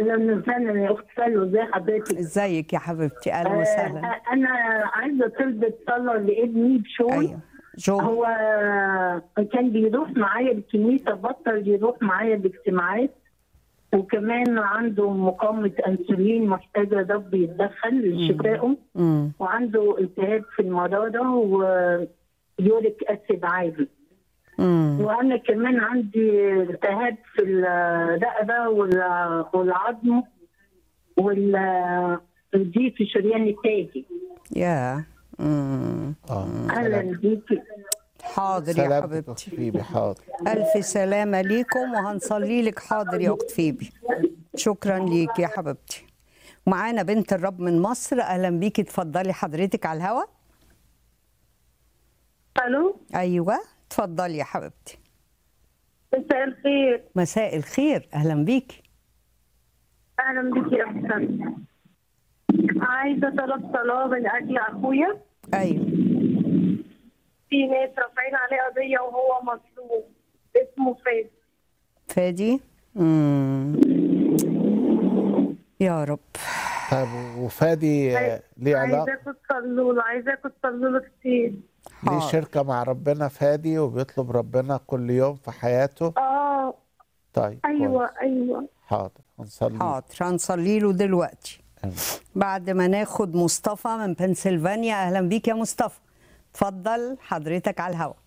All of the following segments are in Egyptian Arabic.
اهلا وسهلا يا اخت سلوى ازي حضرتك ازيك يا حبيبتي اهلا آه، وسهلا انا عايزه طلبة صلاه لابني بشوي ايوه جو هو كان بيروح معايا الكنيسه بطل يروح معايا الاجتماعات وكمان عنده مقاومه انسولين محتاجه رب يتدخل لشفائه امم وعنده التهاب في المراره ويوريك اسيد عالي امم وانا كمان عندي التهاب في الرقبه وال- والعظم وال دي في شريان التاجي يا امم اه اهلا بيكي حاضر يا سلامتك حبيبتي اخت فيبي حاضر الف سلامه ليكم وهنصلي لك حاضر يا اخت فيبي شكرا ليك يا حبيبتي معانا بنت الرب من مصر اهلا بيكي اتفضلي حضرتك على الهوا الو ايوه اتفضلي يا حبيبتي مساء الخير مساء الخير اهلا بيكي اهلا بك يا احسن عايزه طلب صلاه من اجل اخويا ايوه في ناس رافعين عليه قضيه وهو مظلوم اسمه فاز فادي امم يا رب طيب وفادي آه، ليه علاقه عايزاكم تصلوا له عايزاكم تصلوا له كتير ليه حاضر. شركه مع ربنا فادي وبيطلب ربنا كل يوم في حياته اه طيب ايوه كويس. ايوه حاضر هنصلي حاضر هنصلي له دلوقتي آمين. بعد ما ناخد مصطفى من بنسلفانيا اهلا بيك يا مصطفى اتفضل حضرتك على الهوا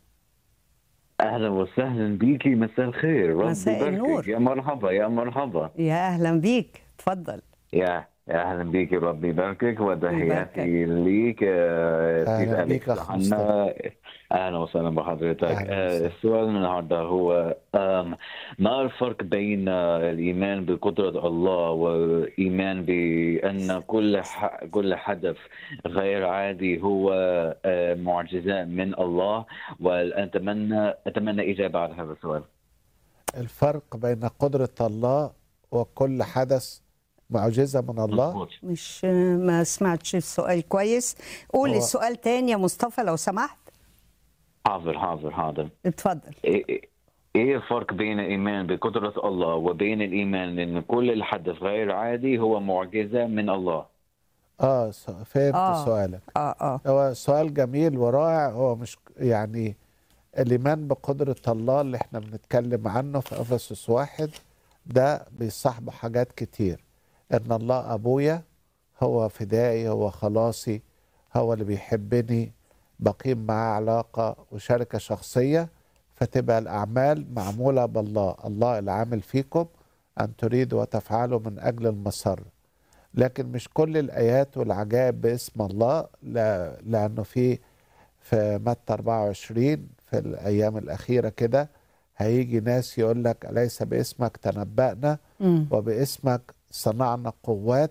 اهلا وسهلا بيكي مساء الخير ربي مساء يباركك. النور. يا مرحبا يا مرحبا يا اهلا بيك اتفضل يا يا اهلا بيكي ربي يباركك وتحياتي يباركك. ليك آه، أهلا في بيك أليكس أخ حنا. اهلا وسهلا بحضرتك أهلا آه، وسهلا. السؤال من النهارده هو آم، ما الفرق بين آه، الايمان بقدره الله والايمان بان كل ح- كل حدث غير عادي هو آه، معجزه من الله واتمنى اتمنى اجابه على هذا السؤال الفرق بين قدره الله وكل حدث معجزه من الله مظبوط. مش ما سمعتش السؤال كويس قول هو- السؤال تاني يا مصطفى لو سمحت حاضر حاضر حاضر اتفضل ايه إيه الفرق بين الايمان بقدره الله وبين الايمان ان كل الحدث غير عادي هو معجزه من الله اه س- فهمت آه. سؤالك اه اه هو سؤال جميل ورائع هو مش يعني الإيمان بقدرة الله اللي احنا بنتكلم عنه في أفسس واحد ده بيصاحبه حاجات كتير إن الله أبويا هو فدائي هو خلاصي هو اللي بيحبني بقيم معاه علاقة وشركة شخصية فتبقى الأعمال معمولة بالله الله العامل فيكم أن تريدوا وتفعلوا من أجل المسر لكن مش كل الآيات والعجائب باسم الله لا لأنه في في متى 24 في الأيام الأخيرة كده هيجي ناس يقول لك أليس باسمك تنبأنا مم. وباسمك صنعنا قوات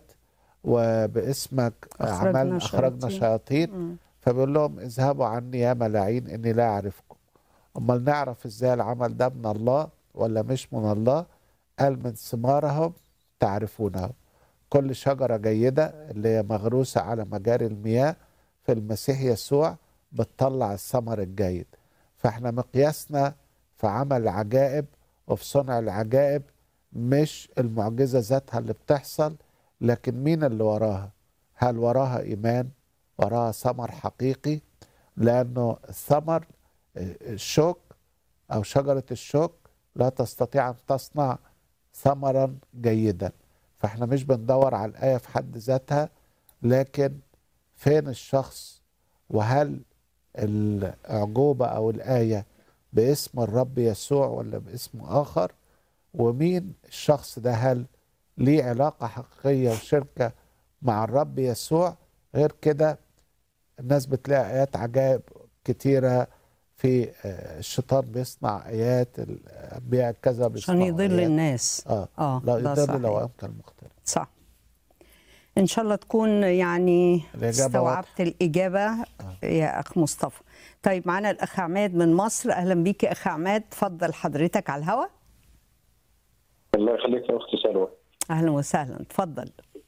وباسمك أخرجنا عملنا أخرجنا شياطين. شياطين مم. فبيقول لهم اذهبوا عني يا ملاعين إني لا أعرفكم أمال نعرف إزاي العمل ده من الله ولا مش من الله قال من ثمارهم تعرفونهم كل شجرة جيدة اللي هي مغروسة على مجاري المياه في المسيح يسوع بتطلع الثمر الجيد فاحنا مقياسنا في عمل العجائب وفي صنع العجائب مش المعجزة ذاتها اللي بتحصل لكن مين اللي وراها هل وراها إيمان وراها ثمر حقيقي لأنه الثمر الشوك أو شجرة الشوك لا تستطيع أن تصنع ثمرا جيدا فاحنا مش بندور على الآية في حد ذاتها لكن فين الشخص وهل الأعجوبة أو الآية باسم الرب يسوع ولا باسم آخر ومين الشخص ده هل ليه علاقة حقيقية وشركة مع الرب يسوع غير كده الناس بتلاقي آيات عجائب كتيرة في آه، الشيطان بيصنع آيات الأنبياء كذا عشان بيصنعوا يضل آيات. الناس اه, آه، لا ده يضل صحيح. لو أمكن مختلف صح ان شاء الله تكون يعني الإجابة استوعبت واضحة. الاجابه يا اخ مصطفى طيب معانا الاخ عماد من مصر اهلا بيك يا اخ عماد اتفضل حضرتك على الهوا الله يخليك يا اختي سلوى اهلا وسهلا اتفضل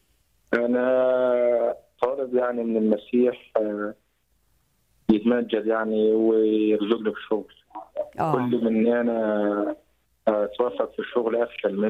انا طالب يعني من المسيح آه، يتمجد يعني ويرزقني في الشغل اه كل من انا اتوفق في الشغل افشل منه